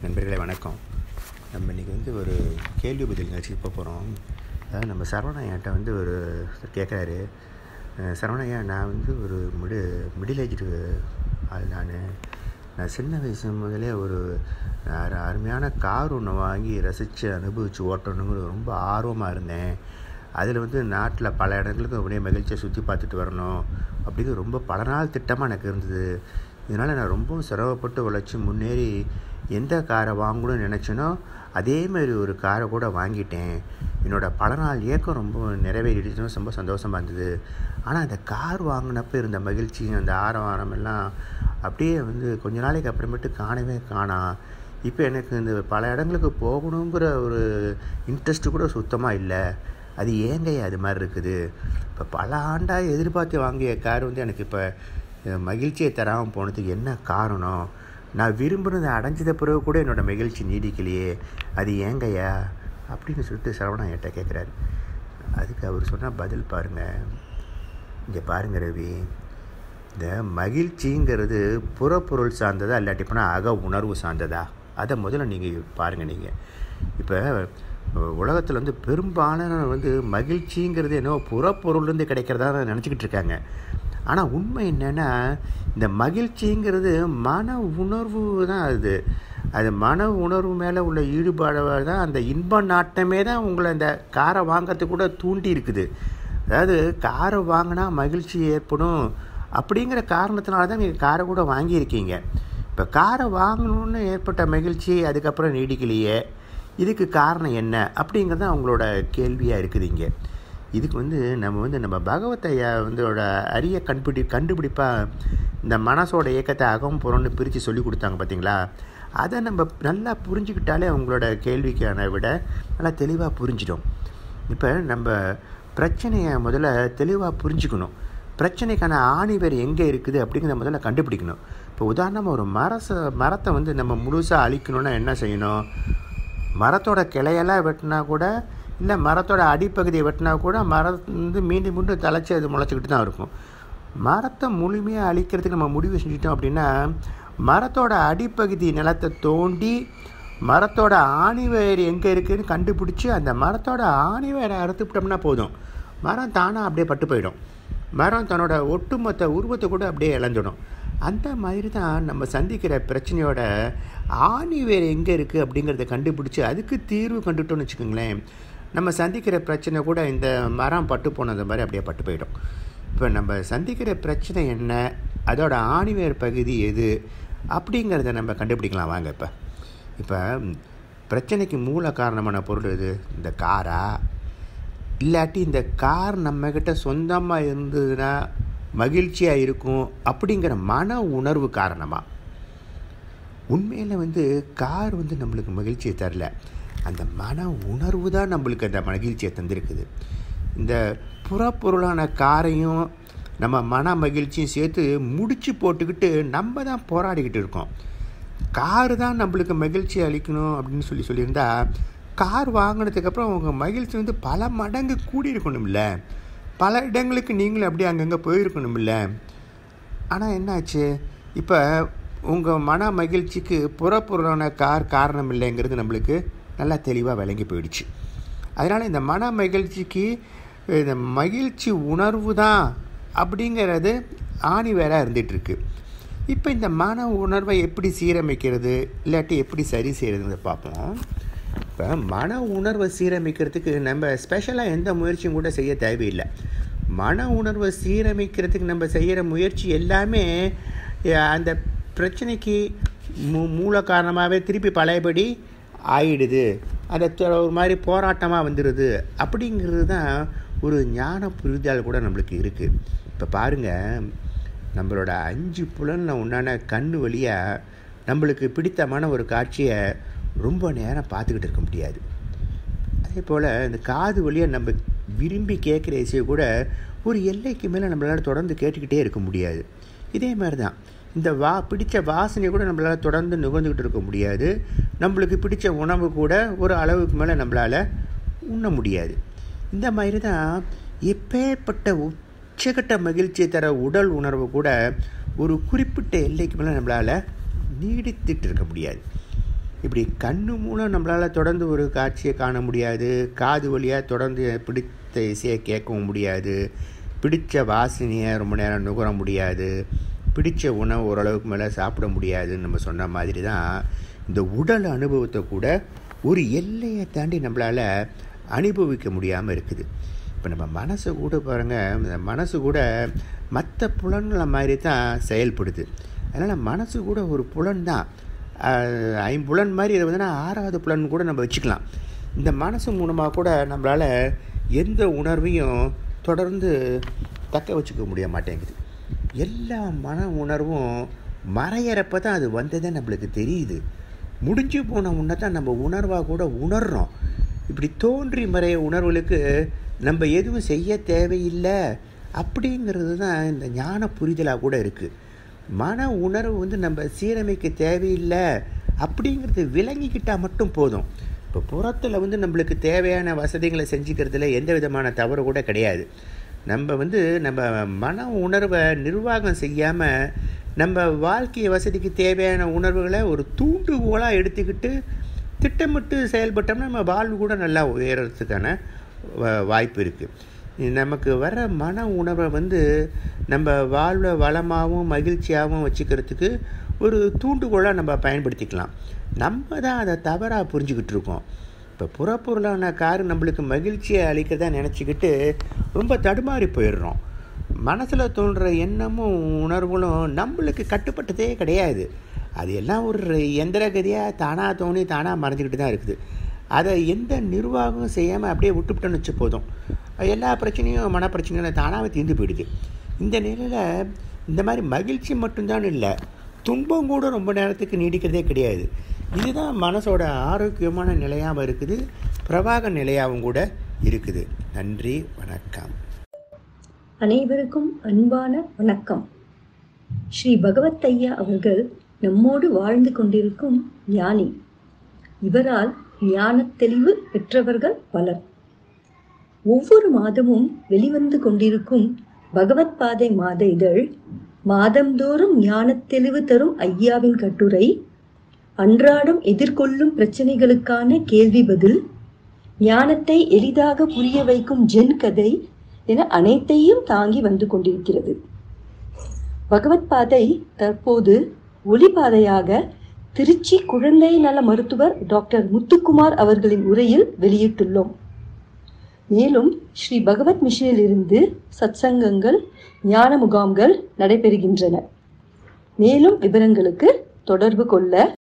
நண்பர்களே வணக்கம் நம்ம இன்றைக்கி வந்து ஒரு கேள்வி பதில் நிகழ்ச்சி போக போகிறோம் அதாவது நம்ம சரவணையாட்ட வந்து ஒரு கேட்குறாரு சரவணையா நான் வந்து ஒரு மிடி மிடில் ஏஜ்டு ஆள் நான் நான் சின்ன வயசு முதலே ஒரு அரு அருமையான கார் ஒன்று வாங்கி ரசித்து அனுபவித்து ஓட்டணுங்கிற ரொம்ப ஆர்வமாக இருந்தேன் அதில் வந்து நாட்டில் பல இடங்களுக்கு அப்படியே மகிழ்ச்சியை சுற்றி பார்த்துட்டு வரணும் அப்படிங்கிற ரொம்ப பல நாள் திட்டமாக எனக்கு இருந்தது இதனால் நான் ரொம்பவும் சிரமப்பட்டு உழைச்சி முன்னேறி எந்த காரை வாங்கணும்னு நினச்சேனோ அதே மாதிரி ஒரு காரை கூட வாங்கிட்டேன் என்னோடய பல நாள் இயக்கம் ரொம்ப நிறைவேறிடுச்சுன்னு ரொம்ப சந்தோஷமாக இருந்தது ஆனால் அந்த கார் வாங்கினப்போ இருந்த மகிழ்ச்சி அந்த ஆரவாரம் எல்லாம் அப்படியே வந்து கொஞ்ச நாளைக்கு அப்புறமேட்டு காணவே காணாம் இப்போ எனக்கு இந்த பல இடங்களுக்கு போகணுங்கிற ஒரு இன்ட்ரெஸ்ட்டு கூட சுத்தமாக இல்லை அது ஏங்க அது மாதிரி இருக்குது இப்போ பல ஆண்டாக எதிர்பார்த்து வாங்கிய கார் வந்து எனக்கு இப்போ மகிழ்ச்சியை தராமல் போனதுக்கு என்ன காரணம் நான் விரும்பினதை அடைஞ்சத பிறகு கூட என்னோடய மகிழ்ச்சி நீடிக்கலையே அது ஏங்கய்யா அப்படின்னு சொல்லிட்டு சரவணா என்கிட்ட கேட்குறாரு அதுக்கு அவர் சொன்னால் பதில் பாருங்கள் இங்கே பாருங்க ரவி இந்த மகிழ்ச்சிங்கிறது புறப்பொருள் சார்ந்ததா இல்லாட்டி போனால் அக உணர்வு சார்ந்ததா அதை முதல்ல நீங்கள் பாருங்கள் நீங்கள் இப்போ உலகத்தில் வந்து பெரும்பாலான வந்து மகிழ்ச்சிங்கிறது என்னவோ புறப்பொருள்லேருந்து கிடைக்கிறதா நினச்சிக்கிட்டு இருக்காங்க ஆனால் உண்மை என்னென்னா இந்த மகிழ்ச்சிங்கிறது மன உணர்வு தான் அது அது மன உணர்வு மேலே உள்ள ஈடுபாடு தான் அந்த இன்ப நாட்டமே தான் உங்களை இந்த காரை வாங்கிறதுக்கு கூட தூண்டி இருக்குது அதாவது காரை வாங்கினா மகிழ்ச்சி ஏற்படும் அப்படிங்கிற காரணத்தினால தான் நீங்கள் காரை கூட வாங்கியிருக்கீங்க இப்போ காரை வாங்கணுன்னு ஏற்பட்ட மகிழ்ச்சி அதுக்கப்புறம் நீடிக்கலையே இதுக்கு காரணம் என்ன அப்படிங்கிறது அவங்களோட கேள்வியாக இருக்குது இங்கே இதுக்கு வந்து நம்ம வந்து நம்ம பகவத் ஐயா வந்து அரிய கண்டுபிடி கண்டுபிடிப்பாக இந்த மனசோட இயக்கத்தை அகம் புறம்னு பிரித்து சொல்லி கொடுத்தாங்க பார்த்தீங்களா அதை நம்ம நல்லா புரிஞ்சுக்கிட்டாலே அவங்களோட கேள்விக்கான விட நல்லா தெளிவாக புரிஞ்சிடும் இப்போ நம்ம பிரச்சனையை முதல்ல தெளிவாக புரிஞ்சுக்கணும் பிரச்சனைக்கான ஆணிவர் எங்கே இருக்குது அப்படிங்கிறத முதல்ல கண்டுபிடிக்கணும் இப்போ உதாரணமாக ஒரு மரச மரத்தை வந்து நம்ம முழுசாக அழிக்கணுன்னா என்ன செய்யணும் மரத்தோட கிளையெல்லாம் வெட்டினா கூட இல்லை மரத்தோட அடிப்பகுதியை வெட்டினா கூட மரம் வந்து மீண்டும் மீண்டும் தலைச்சி அது முளைச்சிக்கிட்டு தான் இருக்கும் மரத்தை முழுமையாக அழிக்கிறதுக்கு நம்ம முடிவு செஞ்சிட்டோம் அப்படின்னா மரத்தோட அடிப்பகுதி நிலத்தை தோண்டி மரத்தோட ஆணிவேர் எங்கே இருக்குதுன்னு கண்டுபிடிச்சி அந்த மரத்தோட ஆணிவேரை அறுத்துவிட்டோம்னா போதும் மரம் தானாக அப்படியே பட்டு போயிடும் மரம் தன்னோட ஒட்டுமொத்த உருவத்தை கூட அப்படியே இழந்துடும் அந்த மாதிரி தான் நம்ம சந்திக்கிற பிரச்சனையோட ஆணி வேறு எங்கே இருக்குது அப்படிங்கிறத கண்டுபிடிச்சி அதுக்கு தீர்வு கண்டுட்டோம்னு வச்சுக்கோங்களேன் நம்ம சந்திக்கிற பிரச்சனை கூட இந்த மரம் பட்டு போனது மாதிரி அப்படியே பட்டு போயிடும் இப்போ நம்ம சந்திக்கிற பிரச்சனை என்ன அதோட ஆணிவேர் பகுதி எது அப்படிங்கிறத நம்ம கண்டுபிடிக்கலாம் வாங்க இப்போ இப்போ பிரச்சனைக்கு மூல காரணமான பொருள் எது இந்த காரா இல்லாட்டி இந்த கார் நம்மக்கிட்ட சொந்தமாக இருந்ததுன்னா மகிழ்ச்சியாக இருக்கும் அப்படிங்கிற மன உணர்வு காரணமாக உண்மையில் வந்து கார் வந்து நம்மளுக்கு மகிழ்ச்சியை தரல அந்த மன உணர்வு தான் நம்மளுக்கு அந்த மகிழ்ச்சியை தந்திருக்குது இந்த புறப்பொருளான காரையும் நம்ம மன மகிழ்ச்சியும் சேர்த்து முடிச்சு போட்டுக்கிட்டு நம்ம தான் போராடிக்கிட்டு இருக்கோம் கார் தான் நம்மளுக்கு மகிழ்ச்சி அளிக்கணும் அப்படின்னு சொல்லி சொல்லியிருந்தா கார் வாங்கினதுக்கப்புறம் உங்கள் மகிழ்ச்சி வந்து பல மடங்கு கூடியிருக்கணும்ல பல இடங்களுக்கு நீங்களும் அப்படியே அங்கங்கே போயிருக்கணும்ல ஆனால் என்னாச்சு இப்போ உங்கள் மன மகிழ்ச்சிக்கு புறப்பொருளான கார் காரணம் இல்லைங்கிறது நம்மளுக்கு நல்லா தெளிவாக விளங்கி போயிடுச்சு அதனால் இந்த மன மகிழ்ச்சிக்கு இந்த மகிழ்ச்சி உணர்வு தான் அப்படிங்கிறது ஆணி வேறாக இருந்துகிட்ருக்கு இப்போ இந்த மன உணர்வை எப்படி சீரமைக்கிறது இல்லாட்டி எப்படி சரி செய்கிறதுன்னு பார்ப்போம் இப்போ மன உணர்வை சீரமைக்கிறதுக்கு நம்ம ஸ்பெஷலாக எந்த முயற்சியும் கூட செய்ய தேவையில்லை மன உணர்வை சீரமைக்கிறதுக்கு நம்ம செய்கிற முயற்சி எல்லாமே அந்த பிரச்சனைக்கு மூ மூல காரணமாகவே திருப்பி பழையபடி ஆயிடுது அந்த ஒரு மாதிரி போராட்டமாக வந்துடுது அப்படிங்கிறது தான் ஒரு ஞான புரிதல் கூட நம்மளுக்கு இருக்குது இப்போ பாருங்கள் நம்மளோட அஞ்சு புலனில் உண்டான கண் வழியாக நம்மளுக்கு பிடித்தமான ஒரு காட்சியை ரொம்ப நேரம் பார்த்துக்கிட்டு இருக்க முடியாது அதே போல் இந்த காது வழியாக நம்ம விரும்பி கேட்குற இசையை கூட ஒரு எல்லைக்கு மேலே நம்மளால் தொடர்ந்து கேட்டுக்கிட்டே இருக்க முடியாது இதே மாதிரி தான் இந்த வா பிடித்த வாசனையை கூட நம்மளால் தொடர்ந்து நுகர்ந்துக்கிட்டு இருக்க முடியாது நம்மளுக்கு பிடித்த உணவு கூட ஒரு அளவுக்கு மேலே நம்மளால் உண்ண முடியாது இந்த மாதிரி தான் எப்பேற்பட்ட உச்சகட்ட மகிழ்ச்சியை தர உடல் உணர்வு கூட ஒரு குறிப்பிட்ட எல்லைக்கு மேலே நம்மளால் நீடித்துட்டு இருக்க முடியாது இப்படி கண்ணு மூலம் நம்மளால் தொடர்ந்து ஒரு காட்சியை காண முடியாது காது வழியாக தொடர்ந்து பிடித்த இசையை கேட்கவும் முடியாது பிடித்த வாசனையை ரொம்ப நேரம் நுகர முடியாது பிடித்த உணவு ஓரளவுக்கு மேலே சாப்பிட முடியாதுன்னு நம்ம சொன்ன மாதிரி தான் இந்த உடல் அனுபவத்தை கூட ஒரு எல்லையை தாண்டி நம்மளால் அனுபவிக்க முடியாமல் இருக்குது இப்போ நம்ம மனசு கூட பாருங்கள் இந்த மனசு கூட மற்ற புலன்களை மாதிரி தான் செயல்படுது அதனால் மனசு கூட ஒரு புலன் தான் அஹ், ஐம்புலன் மாதிரி இது வந்துன்னா ஆறாவது புலன் கூட நம்ம வச்சுக்கலாம் இந்த மனசு மூலமாக கூட நம்மளால் எந்த உணர்வையும் தொடர்ந்து தக்க வச்சுக்க முடிய மாட்டேங்குது எல்லா மன உணர்வும் மறையிறப்ப தான் அது வந்ததே நம்மளுக்கு தெரியுது முடிஞ்சு போன உன்னை தான் நம்ம உணர்வாக கூட உணர்றோம் இப்படி தோன்றி மறைய உணர்வுகளுக்கு நம்ம எதுவும் செய்ய தேவையில்லை அப்படிங்கிறது தான் இந்த ஞான புரிதலாக கூட இருக்குது மன உணர்வு வந்து நம்ம சீரமைக்க தேவையில்லை அப்படிங்கிறது விளங்கிக்கிட்டால் மட்டும் போதும் இப்போ புறத்தில் வந்து நம்மளுக்கு தேவையான வசதிகளை செஞ்சுக்கிறதுல எந்த விதமான தவறு கூட கிடையாது நம்ம வந்து நம்ம மன உணர்வை நிர்வாகம் செய்யாமல் நம்ம வாழ்க்கை வசதிக்கு தேவையான உணர்வுகளை ஒரு தூண்டுகோலாக எடுத்துக்கிட்டு திட்டமிட்டு செயல்பட்டோம்னா நம்ம வாழ்வு கூட நல்லா உயர்றதுக்கான வ- வாய்ப்பு இருக்குது நமக்கு வர மன உணர்வை வந்து நம்ம வாழ்வை வளமாகவும் மகிழ்ச்சியாகவும் வச்சுக்கிறதுக்கு ஒரு தூண்டுகோலாக நம்ம பயன்படுத்திக்கலாம் நம்ம தான் அதை தவறாக புரிஞ்சுக்கிட்டு இருக்கோம் இப்போ புறப்பொருளான கார் நம்மளுக்கு மகிழ்ச்சியை அளிக்கிறதா நினச்சிக்கிட்டு ரொம்ப தடுமாறி போயிடுறோம் மனசில் தோன்ற எண்ணமும் உணர்வுகளும் நம்மளுக்கு கட்டுப்பட்டதே கிடையாது அது எல்லாம் ஒரு எந்திரகதியாக தானாக தோணி தானாக மறைஞ்சிக்கிட்டு தான் இருக்குது அதை எந்த நிர்வாகமும் செய்யாமல் அப்படியே விட்டுவிட்டோன்னு வச்சு போதும் எல்லா பிரச்சனையும் மனப்பிரச்சனைகளும் தானாகவே தீர்ந்து போயிடுது இந்த நிலையில் இந்த மாதிரி மகிழ்ச்சி மட்டும்தான் இல்லை துன்பம் கூட ரொம்ப நேரத்துக்கு நீடிக்கிறதே கிடையாது இதுதான் மனசோட ஆரோக்கியமான நிலையாகவும் இருக்குது பிரவாக நிலையாகவும் கூட இருக்குது நன்றி வணக்கம் அனைவருக்கும் அன்பான வணக்கம் ஸ்ரீ பகவத் ஐயா அவர்கள் நம்மோடு வாழ்ந்து கொண்டிருக்கும் ஞானி இவரால் ஞானத் தெளிவு பெற்றவர்கள் பலர் ஒவ்வொரு மாதமும் வெளிவந்து கொண்டிருக்கும் பகவத் பாதை மாத இதழ் மாதந்தோறும் ஞானத் தெளிவு தரும் ஐயாவின் கட்டுரை அன்றாடம் எதிர்கொள்ளும் பிரச்சனைகளுக்கான கேள்வி பதில் ஞானத்தை எளிதாக புரிய வைக்கும் ஜென் கதை என அனைத்தையும் தாங்கி வந்து கொண்டிருக்கிறது பகவத் பாதை தற்போது ஒளிபாதையாக திருச்சி குழந்தை நல மருத்துவர் டாக்டர் முத்துக்குமார் அவர்களின் உரையில் வெளியிட்டுள்ளோம் மேலும் ஸ்ரீ பகவத் மிஷனிலிருந்து சத்சங்கங்கள் ஞான முகாம்கள் நடைபெறுகின்றன மேலும் விவரங்களுக்கு தொடர்பு கொள்ள